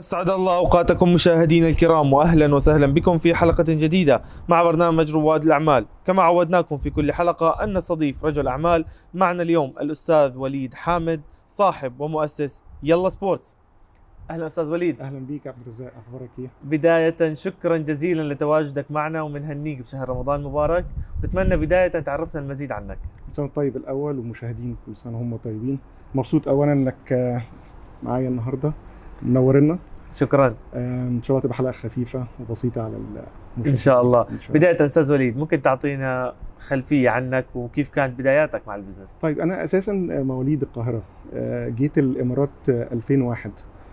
أسعد الله أوقاتكم مشاهدينا الكرام وأهلا وسهلا بكم في حلقة جديدة مع برنامج رواد الأعمال كما عودناكم في كل حلقة أن نستضيف رجل أعمال معنا اليوم الأستاذ وليد حامد صاحب ومؤسس يلا سبورتس أهلا أستاذ وليد اهلا بيك عبد الرزاق اخبارك ايه؟ بداية شكرا جزيلا لتواجدك معنا ومنهنيك بشهر رمضان المبارك نتمنى بداية تعرفنا المزيد عنك كل سنه وأنت طيب الاول ومشاهدين كل سنه هم طيبين مبسوط اولا انك آه، معايا النهارده منورنا شكرا آه، ان شاء الله تبقى حلقه خفيفه وبسيطه على المشاهدين إن شاء الله إن شاء الله. بداية أستاذ وليد ممكن تعطينا خلفية عنك وكيف كانت بداياتك مع البزنس طيب انا اساسا مواليد القاهره آه، جيت الامارات آه، 2001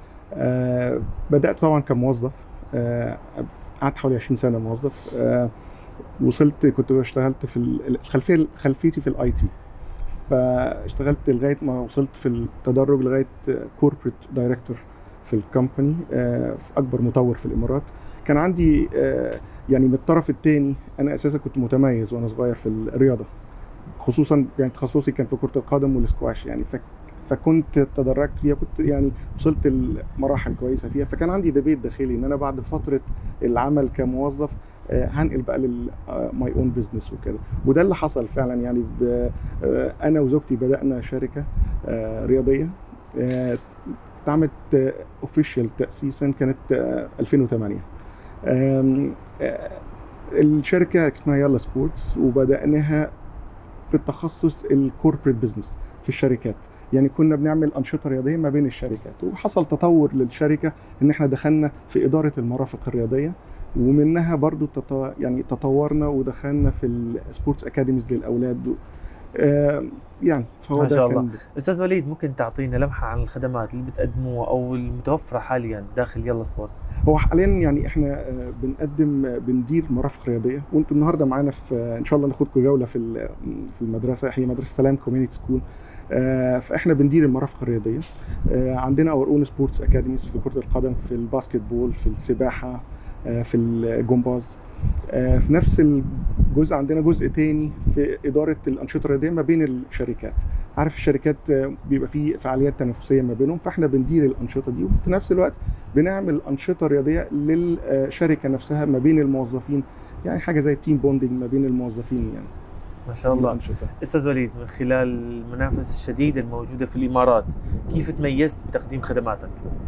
آه، بدات طبعا كموظف آه، قعدت حوالي 20 سنه موظف آه، وصلت كنت اشتغلت في ال- الخلفيه خلفيتي في الاي تي فاشتغلت لغايه ما وصلت في التدرج لغايه كوربريت دايركتور في الكومباني آه، في اكبر مطور في الامارات كان عندي آه، يعني من الطرف الثاني انا اساسا كنت متميز وانا صغير في الرياضه خصوصا يعني تخصصي كان في كره القدم والسكواش يعني فك فكنت تدرجت فيها كنت يعني وصلت المراحل كويسه فيها فكان عندي ديبيت داخلي ان انا بعد فتره العمل كموظف آه، هنقل بقى للماي اون بزنس وكده وده اللي حصل فعلا يعني ب- آه، انا وزوجتي بدانا شركه آه، رياضيه آه، اتعملت اوفيشال تاسيسا كانت آه، 2008 آم، آه، الشركه اسمها يلا سبورتس وبداناها في التخصص الكوربريت بزنس في الشركات يعني كنا بنعمل انشطه رياضيه ما بين الشركات وحصل تطور للشركه ان احنا دخلنا في اداره المرافق الرياضيه ومنها برضو تط... يعني تطورنا ودخلنا في السبورتس اكاديميز للاولاد آه يعني فهو ما ده شاء كان الله. أستاذ وليد ممكن تعطينا لمحة عن الخدمات اللي بتقدموها أو المتوفرة حاليا داخل يلا سبورتس هو حاليا يعني احنا آه، بنقدم آه، بندير مرافق رياضيه وانتم النهارده معانا في آه، ان شاء الله ناخدكم جوله في ال- في المدرسه هي مدرسه سلام كوميونيتي سكول فاحنا بندير المرافق الرياضيه آه، عندنا اور اون سبورتس اكاديميز في كره القدم في الباسكت بول في السباحه آه، في الجمباز آه، في نفس الجزء عندنا جزء تاني في اداره الانشطه الرياضيه ما بين الشركات عارف الشركات آه، بيبقى فيه فعاليات تنافسيه ما بينهم فاحنا بندير الانشطه دي وفي نفس الوقت بنعمل انشطه رياضيه للشركه نفسها ما بين الموظفين يعني حاجه زي التيم بوندنج ما بين الموظفين يعني ما شاء دي الله الأنشطة. أستاذ وليد من خلال المنافسة الشديدة الموجودة في الإمارات كيف تميزت بتقديم خدماتك؟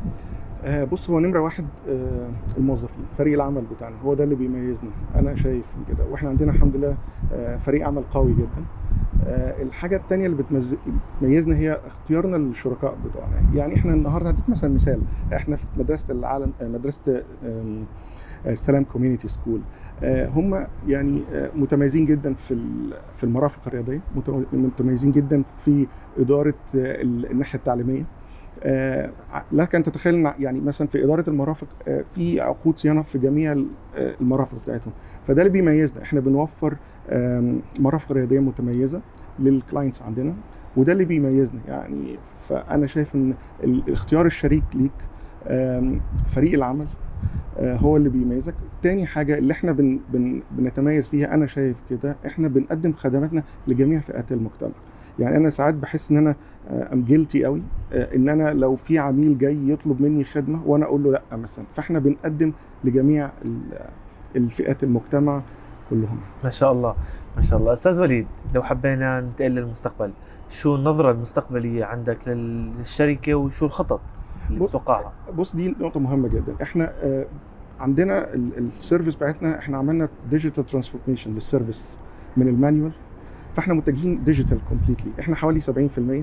آه، بص هو نمره واحد آه، الموظفين فريق العمل بتاعنا هو ده اللي بيميزنا انا شايف كده واحنا عندنا الحمد لله آه، فريق عمل قوي جدا آه، الحاجه الثانيه اللي بتمز- بتميزنا هي اختيارنا للشركاء بتوعنا يعني احنا النهارده هديك مثلا مثال احنا في مدرسه العالم آه، مدرسه آم، آه، السلام كوميونيتي سكول هم يعني آه، متميزين جدا في ال- في المرافق الرياضيه متم- متميزين جدا في اداره آه، ال- الناحيه التعليميه آه، لك ان تتخيل إن يعني مثلا في اداره المرافق آه، في عقود صيانه في جميع ال- آه، المرافق بتاعتهم فده اللي بيميزنا احنا بنوفر آم، مرافق رياضيه متميزه للكلاينتس عندنا وده اللي بيميزنا يعني فانا شايف ان ال- اختيار الشريك ليك آم، فريق العمل آه، هو اللي بيميزك تاني حاجة اللي احنا بن بن بنتميز فيها انا شايف كده احنا بنقدم خدماتنا لجميع فئات المجتمع يعني انا ساعات بحس ان انا ام جيلتي قوي آه، ان انا لو في عميل جاي يطلب مني خدمه وانا اقول له لا مثلا فاحنا بنقدم لجميع ال- الفئات المجتمع كلهم ما شاء الله ما شاء الله أستاذ وليد لو حبينا ننتقل للمستقبل شو النظرة المستقبلية عندك لل- للشركة وشو الخطط اللي بص- بتتوقعها؟ بص دي نقطه مهمه جدا احنا آه، عندنا ال- السيرفيس بتاعتنا احنا عملنا ديجيتال ترانسفورميشن للسيرفيس من المانيوال فاحنا متجهين ديجيتال كومبليتلي احنا حوالي 70%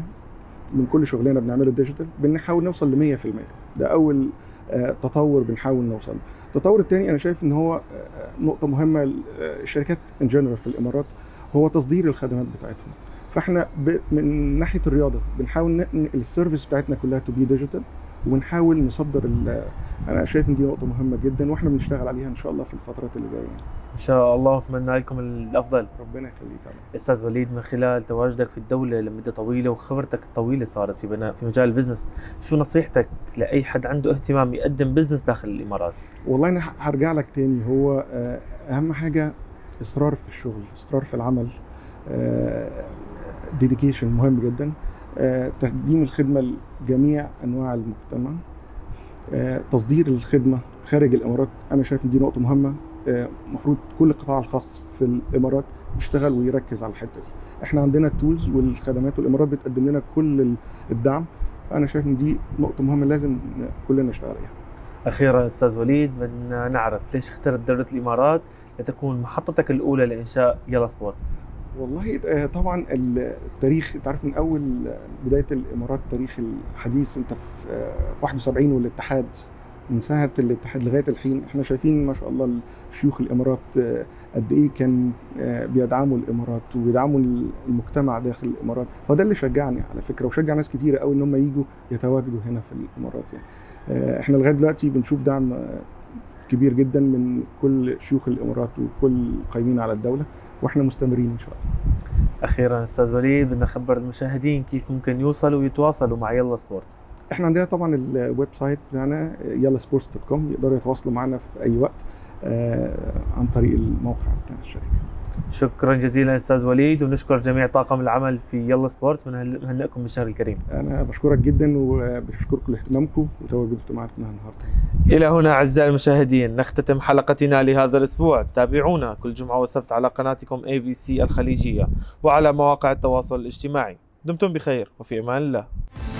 من كل شغلنا بنعمله ديجيتال بنحاول نوصل ل 100% ده اول آه، تطور بنحاول نوصل له. التطور الثاني انا شايف ان هو آه، نقطه مهمه ل- آه، الشركات ان جنرال في الامارات هو تصدير الخدمات بتاعتهم فاحنا ب... من ناحيه الرياضه بنحاول ننقل السيرفيس بتاعتنا كلها تو بي ديجيتال ونحاول نصدر ال... انا شايف ان دي نقطه مهمه جدا واحنا بنشتغل عليها ان شاء الله في الفترات اللي جايه يعني. إن شاء الله أتمنى لكم الأفضل ربنا يخليك يا رب. استاذ وليد من خلال تواجدك في الدوله لمده طويله وخبرتك الطويله صارت في بناء في مجال البزنس شو نصيحتك لاي حد عنده اهتمام يقدم بزنس داخل الامارات والله انا هرجع لك تاني هو آه، اهم حاجه اصرار في الشغل اصرار في العمل ديديكيشن مهم جدا آه، تقديم الخدمه لجميع انواع المجتمع آه، تصدير الخدمه خارج الامارات انا شايف ان دي نقطه مهمه المفروض كل القطاع الخاص في الامارات يشتغل ويركز على الحته دي احنا عندنا التولز والخدمات والامارات بتقدم لنا كل ال- الدعم فانا شايف ان دي نقطه مهمه لازم كلنا نشتغل عليها اخيرا استاذ وليد بدنا نعرف ليش اخترت دوله الامارات لتكون محطتك الاولى لانشاء يلا سبورت والله آه، طبعا التاريخ انت عارف من اول بدايه الامارات تاريخ الحديث انت في آه، 71 والاتحاد من ساعه الاتحاد لغايه الحين احنا شايفين ما شاء الله شيوخ الامارات آه، قد ايه كان آه، بيدعموا الامارات وبيدعموا المجتمع داخل الامارات فده اللي شجعني على فكره وشجع ناس كتيره قوي ان هم يجوا يتواجدوا هنا في الامارات يعني آه، احنا لغايه دلوقتي بنشوف دعم آه، كبير جدا من كل شيوخ الامارات وكل القائمين على الدوله واحنا مستمرين ان شاء الله اخيرا استاذ وليد بدنا نخبر المشاهدين كيف ممكن يوصلوا ويتواصلوا مع يلا سبورتس احنا عندنا طبعا الويب سايت بتاعنا يلا سبورتس دوت كوم يقدروا يتواصلوا معنا في اي وقت آه، عن طريق الموقع بتاع الشركه شكرا جزيلا استاذ وليد ونشكر جميع طاقم العمل في يلا سبورتس ونهنئكم بالشهر الكريم انا بشكركم جدا وبشكركم لاهتمامكم وتواجدكم معنا النهارده الى هنا اعزائي المشاهدين نختتم حلقتنا لهذا الاسبوع تابعونا كل جمعه وسبت على قناتكم اي بي سي الخليجيه وعلى مواقع التواصل الاجتماعي دمتم بخير وفي امان الله